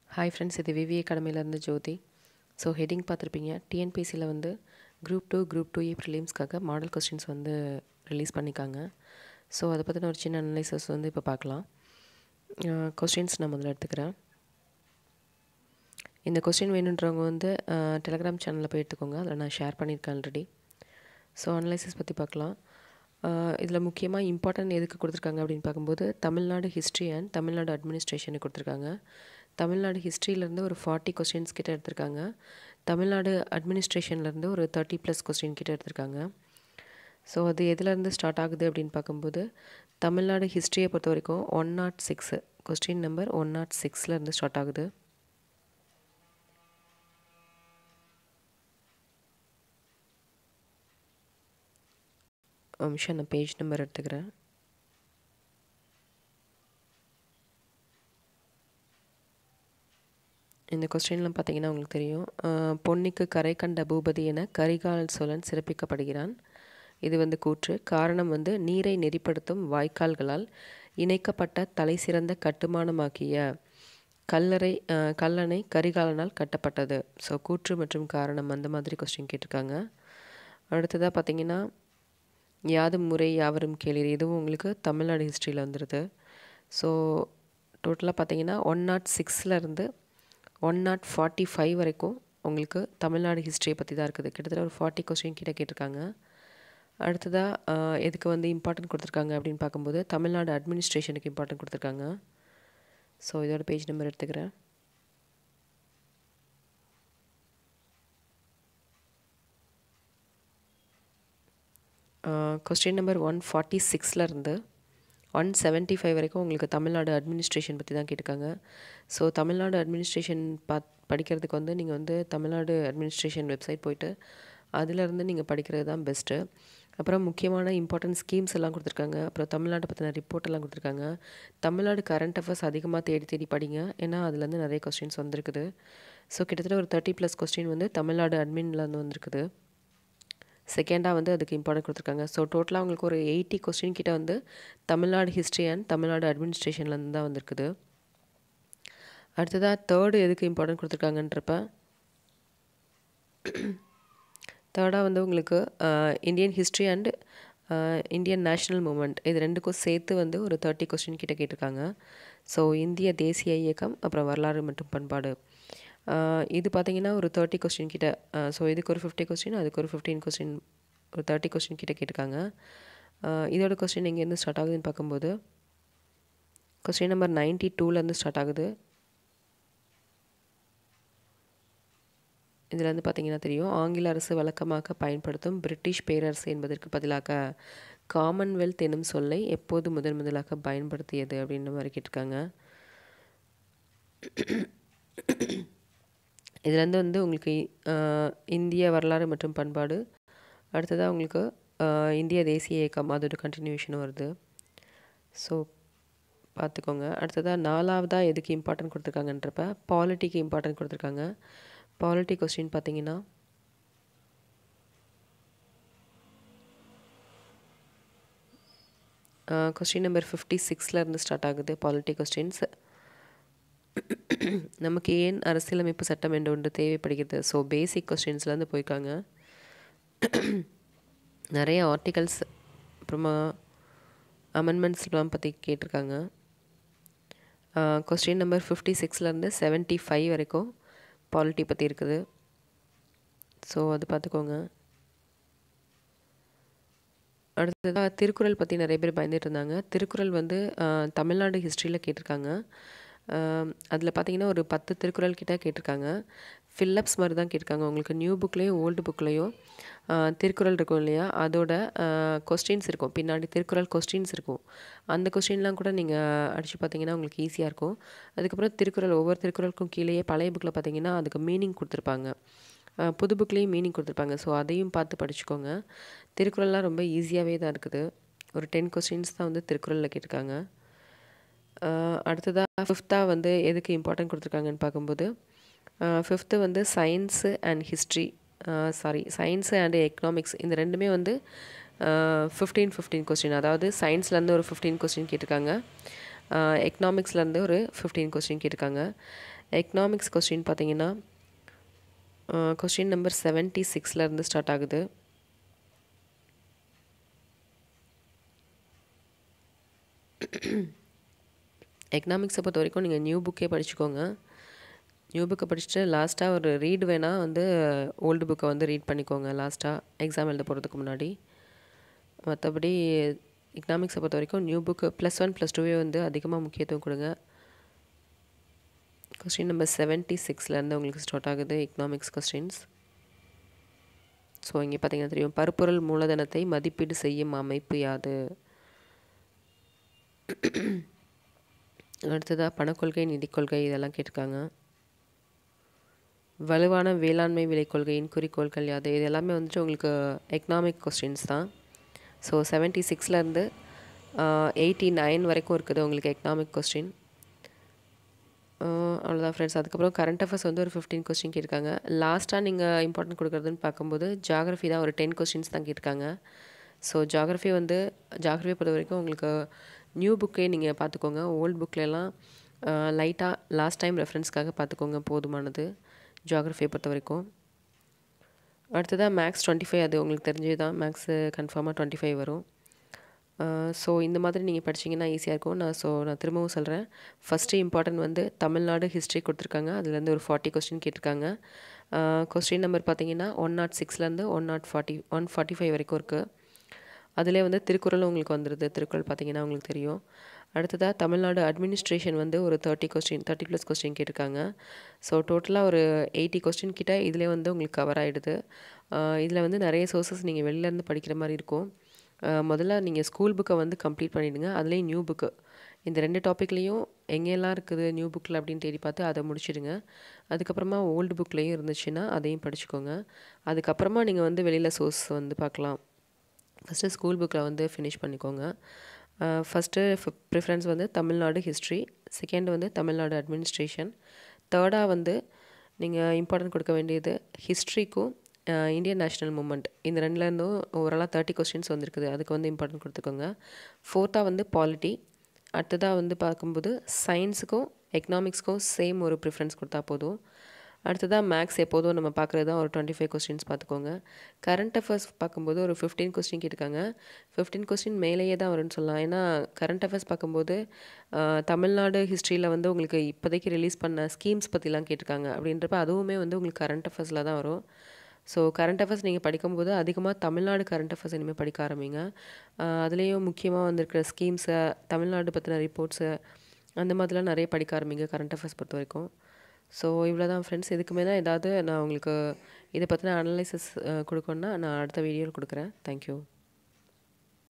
hi friends இது விவி அகாடமிலேருந்து ஜோதி so heading பார்த்துருப்பீங்க டிஎன்பிசியில் வந்து group two group two A ப்ரிலிம்ஸ்க்காக மாடல் கொஸ்டின்ஸ் வந்து ரிலீஸ் பண்ணிக்காங்க ஸோ அதை பற்றின ஒரு சின்ன அனலைசஸ் வந்து இப்போ பார்க்கலாம் கொஸ்டின்ஸ் நான் முதல்ல எடுத்துக்கிறேன் இந்த கொஸ்டின் வேணுன்றவங்க வந்து டெலகிராம் சேனலில் போய் எடுத்துக்கோங்க அதில் நான் ஷேர் பண்ணியிருக்கேன் ஆல்ரெடி ஸோ அனலைசிஸ் பற்றி பார்க்கலாம் இதில் முக்கியமாக இம்பார்ட்டன்ட் எதுக்கு கொடுத்துருக்காங்க அப்படின்னு பார்க்கும்போது தமிழ்நாடு ஹிஸ்ட்ரி அண்ட் தமிழ்நாடு அட்மினிஸ்ட்ரேஷனுக்கு கொடுத்துருக்காங்க தமிழ்நாடு ஹிஸ்ட்ரியிலேருந்து ஒரு ஃபார்ட்டி கொஸ்டின்ஸ் கிட்ட எடுத்திருக்காங்க தமிழ்நாடு அட்மினிஸ்ட்ரேஷன்லேருந்து ஒரு தேர்ட்டி ப்ளஸ் கொஸ்டின் கிட்ட எடுத்திருக்காங்க ஸோ அது எதுலேருந்து ஸ்டார்ட் ஆகுது அப்படின்னு பார்க்கும்போது தமிழ்நாடு ஹிஸ்ட்ரியை பொறுத்த வரைக்கும் one nought six question number one nought சிக்ஸ்லேருந்து ஸ்டார்ட் ஆகுது நிமிஷம் நான் பேஜ் நம்பர் எடுத்துக்கிறேன் இந்த கொஸ்டின்லாம் பார்த்தீங்கன்னா உங்களுக்கு தெரியும் பொன்னிக்கு கரை கண்ட பூபதி என கரிகால் சோழன் சிறப்பிக்கப்படுகிறான் இது வந்து கூற்று காரணம் வந்து நீரை நெறிப்படுத்தும் வாய்க்கால்களால் இணைக்கப்பட்ட தலை சிறந்த கட்டுமானமாக்கிய கல்லறை கல்லணை கரிகாலனால் கட்டப்பட்டது ஸோ கூற்று மற்றும் காரணம் அந்த மாதிரி கொஸ்டின் கேட்டிருக்காங்க அடுத்ததாக பார்த்தீங்கன்னா யாதும் முறை யாவரும் கேளீர் இதுவும் உங்களுக்கு தமிழ்நாடு ஹிஸ்ட்ரியில் வந்துடுது ஸோ டோட்டலாக பார்த்தீங்கன்னா ஒன் நாட் சிக்ஸ்லேருந்து ஒன் நாட் ஃபார்ட்டி ஃபைவ் வரைக்கும் உங்களுக்கு தமிழ்நாடு ஹிஸ்ட்ரியை பற்றி தான் இருக்குது கிட்டத்தட்ட ஒரு ஃபார்ட்டி கொஸ்டின் கிட்ட கேட்டிருக்காங்க அடுத்ததாக எதுக்கு வந்து இம்பார்ட்டன்ட் கொடுத்துருக்காங்க அப்படின்னு பார்க்கும்போது தமிழ்நாடு அட்மினிஸ்ட்ரேஷனுக்கு இம்பார்ட்டன்ட் கொடுத்துருக்காங்க ஸோ இதோட பேஜ் நம்பர் எடுத்துக்கிறேன் கொஸ்டின் நம்பர் ஒன் ஃபார்ட்டி சிக்ஸ்லேருந்து ஒன் செவன்ட்டி ஃபைவ் வரைக்கும் உங்களுக்கு தமிழ்நாடு அட்மினிஸ்ட்ரேஷன் பற்றி தான் கேட்டிருக்காங்க ஸோ தமிழ்நாடு அட்மினிஸ்ட்ரேஷன் பாத் படிக்கிறதுக்கு வந்து நீங்கள் வந்து தமிழ்நாடு அட்மினிஸ்ட்ரேஷன் வெப்சைட் போயிட்டு அதிலேருந்து நீங்கள் படிக்கிறது தான் பெஸ்ட்டு அப்புறம் முக்கியமான இம்பார்ட்டன்ட் ஸ்கீம்ஸ் எல்லாம் கொடுத்துருக்காங்க அப்புறம் தமிழ்நாட்டை பற்றின ரிப்போர்ட் எல்லாம் கொடுத்துருக்காங்க தமிழ்நாடு கரண்ட் அஃபேர்ஸ் அதிகமாக தேடி தேடி படிங்க ஏன்னா அதுலேருந்து நிறைய கொஸ்டின்ஸ் வந்திருக்குது ஸோ கிட்டத்தட்ட ஒரு தேர்ட்டி ப்ளஸ் கொஸ்டின் வந்து தமிழ்நாடு அட்மின்லேருந்து வந்திருக்குது செகண்டாக வந்து அதுக்கு இம்பார்ட்டன்ட் கொடுத்துருக்காங்க ஸோ டோட்டலாக உங்களுக்கு ஒரு எயிட்டி கொஸ்டின் கிட்ட வந்து தமிழ்நாடு ஹிஸ்ட்ரி அண்ட் தமிழ்நாடு அட்மினிஸ்ட்ரேஷன்லேருந்து தான் வந்திருக்குது அடுத்ததாக தேர்டு எதுக்கு இம்பார்ட்டன்ட் கொடுத்துருக்காங்கன்றப்ப தேர்டாக வந்து உங்களுக்கு Indian history and Indian national movement இது ரெண்டுக்கும் சேர்த்து வந்து ஒரு தேர்ட்டி கொஸ்டின் கிட்ட கேட்டிருக்காங்க ஸோ இந்திய தேசிய இயக்கம் அப்புறம் வரலாறு மற்றும் பண்பாடு இது பார்த்தீங்கன்னா ஒரு தேர்ட்டி கொஸ்டின் கிட்ட ஸோ இதுக்கு ஒரு ஃபிஃப்டி கொஸ்டின் அதுக்கு ஒரு ஃபிஃப்டீன் கொஸ்டின் ஒரு தேர்ட்டி கொஸ்டின் கிட்ட கேட்டிருக்காங்க இதோட கொஸ்டின் எங்கேருந்து ஸ்டார்ட் ஆகுதுன்னு பார்க்கும்போது கொஸ்டின் நம்பர் நைன்ட்டி டூலேருந்து ஸ்டார்ட் ஆகுது இதில் வந்து பார்த்தீங்கன்னா தெரியும் ஆங்கில அரசு வழக்கமாக பயன்படுத்தும் பிரிட்டிஷ் பேரரசு என்பதற்கு பதிலாக காமன்வெல்த் எனும் சொல்லை எப்போது முதன் முதலாக பயன்படுத்தியது அப்படின்ற மாதிரி கேட்டிருக்காங்க இதுலேருந்து வந்து உங்களுக்கு இந்திய வரலாறு மற்றும் பண்பாடு அடுத்ததாக உங்களுக்கு இந்திய தேசிய இயக்கம் அதோட கண்டினியூஷனும் வருது ஸோ பார்த்துக்கோங்க அடுத்ததாக நாலாவதாக எதுக்கு இம்பார்ட்டன்ட் கொடுத்துருக்காங்கன்றப்ப பாலிட்டிக்கு இம்பார்ட்டன்ட் கொடுத்துருக்காங்க பாலிட்டி கொஸ்டின் பார்த்தீங்கன்னா கொஸ்டின் நம்பர் ஃபிஃப்டி சிக்ஸ்லேருந்து ஸ்டார்ட் ஆகுது பாலிட்டி கொஸ்டின்ஸ் நமக்கு ஏன் அரசியலமைப்பு சட்டம் என்று ஒன்று தேவைப்படுகிறது ஸோ பேசிக் கொஸ்டின்ஸ்லேருந்து போயிருக்காங்க நிறைய ஆர்டிகல்ஸ் அப்புறமா அமெண்ட்மெண்ட்ஸ்லாம் பற்றி கேட்டிருக்காங்க கொஸ்டின் நம்பர் ஃபிஃப்டி சிக்ஸ்லேருந்து செவன்ட்டி ஃபைவ் வரைக்கும் பாலிட்டி பற்றி இருக்குது ஸோ அது பார்த்துக்கோங்க அடுத்ததாக திருக்குறள் பற்றி நிறைய பேர் பயந்துட்டு இருந்தாங்க திருக்குறள் வந்து தமிழ்நாடு ஹிஸ்ட்ரியில் கேட்டிருக்காங்க அதில் பார்த்தீங்கன்னா ஒரு பத்து திருக்குறள் கிட்ட கேட்டிருக்காங்க ஃபில்லப்ஸ் மாதிரி தான் கேட்டிருக்காங்க உங்களுக்கு நியூ புக்லேயும் ஓல்டு புக்லேயும் திருக்குறள் இருக்கும் இல்லையா அதோட கொஸ்டின்ஸ் இருக்கும் பின்னாடி திருக்குறள் கொஸ்டின்ஸ் இருக்கும் அந்த கொஸ்டின்லாம் கூட நீங்கள் அடித்து பார்த்தீங்கன்னா உங்களுக்கு ஈஸியாக இருக்கும் அதுக்கப்புறம் திருக்குறள் ஒவ்வொரு திருக்குறளுக்கும் கீழேயே பழைய புக்கில் பார்த்தீங்கன்னா அதுக்கு மீனிங் கொடுத்துருப்பாங்க புது புக்லேயும் மீனிங் கொடுத்துருப்பாங்க ஸோ அதையும் பார்த்து படிச்சுக்கோங்க திருக்குறள்லாம் ரொம்ப ஈஸியாகவே தான் இருக்குது ஒரு டென் கொஸ்டின்ஸ் தான் வந்து திருக்குறளில் கேட்டிருக்காங்க அடுத்ததாக ஃபிஃப்த்தாக வந்து எதுக்கு இம்பார்ட்டன்ட் கொடுத்துருக்காங்கன்னு பார்க்கும்போது ஃபிஃப்த்து வந்து science and history sorry science and economics இந்த ரெண்டுமே வந்து ஃபிஃப்டீன் ஃபிஃப்டீன் கொஸ்டின் அதாவது சயின்ஸ்லேருந்து ஒரு ஃபிஃப்டீன் கொஸ்டின் கேட்டிருக்காங்க எக்கனாமிக்ஸ்லேருந்து ஒரு ஃபிஃப்டீன் கொஸ்டின் கேட்டிருக்காங்க எக்கனாமிக்ஸ் கொஸ்டின் பார்த்தீங்கன்னா கொஸ்டின் நம்பர் செவன்ட்டி சிக்ஸ்லேருந்து ஸ்டார்ட் ஆகுது எக்கனாமிக்ஸை பொறுத்த வரைக்கும் நீங்கள் நியூ புக்கே படிச்சுக்கோங்க நியூ புக்கை படிச்சுட்டு லாஸ்ட்டாக ஒரு ரீட் வேணால் வந்து ஓல்டு புக்கை வந்து ரீட் பண்ணிக்கோங்க லாஸ்ட்டாக எக்ஸாம் எழுத போகிறதுக்கு முன்னாடி மற்றபடி எக்கனாமிக்ஸை பொறுத்த வரைக்கும் new book plus one plus டூவே வந்து அதிகமாக முக்கியத்துவம் கொடுங்க கொஸ்டின் நம்பர் செவன்ட்டி சிக்ஸ்லேருந்து உங்களுக்கு ஸ்டார்ட் ஆகுது எக்கனாமிக்ஸ் கொஸ்டின்ஸ் ஸோ இங்கே பார்த்தீங்கன்னா தெரியும் பருப்பொருள் மூலதனத்தை மதிப்பீடு செய்யும் அமைப்பு யாது அடுத்ததாக பணக்கொள்கை நிதிக் கொள்கை இதெல்லாம் கேட்டிருக்காங்க வலுவான வேளாண்மை விலை கொள்கையின் குறிக்கோள்கள் யாது இது எல்லாமே வந்துட்டு உங்களுக்கு எக்கனாமிக் கொஸ்டின்ஸ் தான் ஸோ செவன்ட்டி சிக்ஸ்லேருந்து எயிட்டி நைன் வரைக்கும் இருக்குது உங்களுக்கு எக்கனாமிக் கொஸ்டின் அவ்வளோதான் ஃப்ரெண்ட்ஸ் அதுக்கப்புறம் கரண்ட் அஃபேர்ஸ் வந்து ஒரு ஃபிஃப்டீன் கொஸ்டின் கேட்டிருக்காங்க லாஸ்ட்டாக நீங்கள் இம்பார்ட்டன்ட் கொடுக்குறதுன்னு பார்க்கும்போது ஜாகிரஃபி தான் ஒரு டென் கொஸ்டின்ஸ் தான் கேட்டிருக்காங்க ஸோ ஜாகிரஃபி வந்து ஜாகிரஃபியை பொறுத்த வரைக்கும் உங்களுக்கு நியூ புக்கே நீங்கள் பார்த்துக்கோங்க ஓல்டு புக்லலாம் லைட்டாக லாஸ்ட் டைம் ரெஃபரன்ஸ்க்காக பார்த்துக்கோங்க போதுமானது ஜாகிரஃபியை பொறுத்த வரைக்கும் அடுத்ததாக மேக்ஸ் டுவெண்ட்டி ஃபைவ் அது உங்களுக்கு தெரிஞ்சது தான் மேக்ஸு கன்ஃபார்மாக டுவெண்ட்டி ஃபைவ் வரும் ஸோ இந்த மாதிரி நீங்கள் படிச்சிங்கன்னா ஈஸியாக இருக்கும் நான் ஸோ நான் திரும்பவும் சொல்கிறேன் ஃபஸ்ட்டு இம்பார்ட்டன்ட் வந்து தமிழ்நாடு ஹிஸ்ட்ரி கொடுத்துருக்காங்க அதுலேருந்து ஒரு ஃபார்ட்டி கொஸ்டின் கேட்டிருக்காங்க கொஸ்டின் நம்பர் பார்த்தீங்கன்னா ஒன் நாட் சிக்ஸ்லேருந்து one nought forty one forty five வரைக்கும் இருக்குது அதிலே வந்து திருக்குறளும் உங்களுக்கு வந்துடுது திருக்குறள் பார்த்தீங்கன்னா உங்களுக்கு தெரியும் அடுத்ததாக தமிழ்நாடு அட்மினிஸ்ட்ரேஷன் வந்து ஒரு thirty question thirty plus question கேட்டிருக்காங்க ஸோ டோட்டலாக ஒரு எயிட்டி கொஸ்டின் கிட்ட இதிலே வந்து உங்களுக்கு கவர் ஆகிடுது இதில் வந்து நிறைய சோர்சஸ் நீங்கள் வெளிலேருந்து படிக்கிற மாதிரி இருக்கும் முதல்ல நீங்கள் ஸ்கூல் புக்கை வந்து கம்ப்ளீட் பண்ணிவிடுங்க அதுலேயும் நியூ புக்கு இந்த ரெண்டு டாப்பிக்லேயும் எங்கெல்லாம் இருக்குது நியூ புக்கில் அப்படின்னு தேடி பார்த்து அதை முடிச்சிடுங்க அதுக்கப்புறமா ஓல்டு புக்லேயும் இருந்துச்சுன்னா அதையும் படிச்சுக்கோங்க அதுக்கப்புறமா நீங்கள் வந்து வெளியில் சோர்ஸ் வந்து பார்க்கலாம் ஃபஸ்ட்டு ஸ்கூல் புக்கில் வந்து ஃபினிஷ் பண்ணிக்கோங்க ஃபஸ்ட்டு ப்ரிஃபரன்ஸ் வந்து தமிழ்நாடு ஹிஸ்ட்ரி செகண்ட் வந்து தமிழ்நாடு அட்மினிஸ்ட்ரேஷன் தேர்டாக வந்து நீங்கள் இம்பார்ட்டன்ட் கொடுக்க வேண்டியது ஹிஸ்ட்ரிக்கும் இந்தியன் நேஷ்னல் மூமெண்ட் இந்த ரெண்டுலேருந்தும் ஓவராலாக தேர்ட்டி கொஸ்டின்ஸ் வந்துருக்குது அதுக்கு வந்து இம்பார்ட்டன்ட் கொடுத்துக்கோங்க ஃபோர்த்தாக வந்து பாலிட்டி அடுத்ததாக வந்து பார்க்கும்போது சயின்ஸுக்கும் எக்கனாமிக்ஸ்க்கும் சேம் ஒரு ப்ரிஃபரன்ஸ் கொடுத்தா போதும் அடுத்ததாக மேக்ஸ் எப்போதும் நம்ம பார்க்குறது தான் ஒரு டுவெண்ட்டி ஃபைவ் கொஸ்டின்ஸ் பார்த்துக்கோங்க கரண்ட் அஃபேர்ஸ் பார்க்கும்போது ஒரு ஃபிஃப்டீன் கொஸ்டின் கேட்டிருக்காங்க ஃபிஃப்டீன் கொஸ்டின் மேலேயே தான் வரும்னு சொல்லலாம் ஏன்னா கரண்ட் அஃபேர்ஸ் பார்க்கும்போது தமிழ்நாடு ஹிஸ்ட்ரியில் வந்து உங்களுக்கு இப்போதைக்கு ரிலீஸ் பண்ண ஸ்கீம்ஸ் பற்றிலாம் கேட்டிருக்காங்க அப்படின்றப்ப அதுவுமே வந்து உங்களுக்கு கரண்ட் அஃபேர்ஸில் தான் வரும் ஸோ கரண்ட் அஃபேர்ஸ் நீங்கள் படிக்கும்போது அதிகமாக தமிழ்நாடு கரண்ட் அஃபேர்ஸ் இனிமேல் படிக்க ஆரம்பிங்க அதுலேயும் முக்கியமாக வந்திருக்கிற ஸ்கீம்ஸை தமிழ்நாடு பற்றின ரிப்போர்ட்ஸு அந்த மாதிரிலாம் நிறைய படிக்க ஆரம்பிங்க கரண்ட் அஃபேர்ஸ் பொறுத்த வரைக்கும் ஸோ இவ்வளோ தான் ஃப்ரெண்ட்ஸ் இதுக்குமே தான் ஏதாவது நான் உங்களுக்கு இதை பற்றின அனலைசிஸ் கொடுக்கணுன்னா நான் அடுத்த வீடியோவில் கொடுக்குறேன் தேங்க்யூ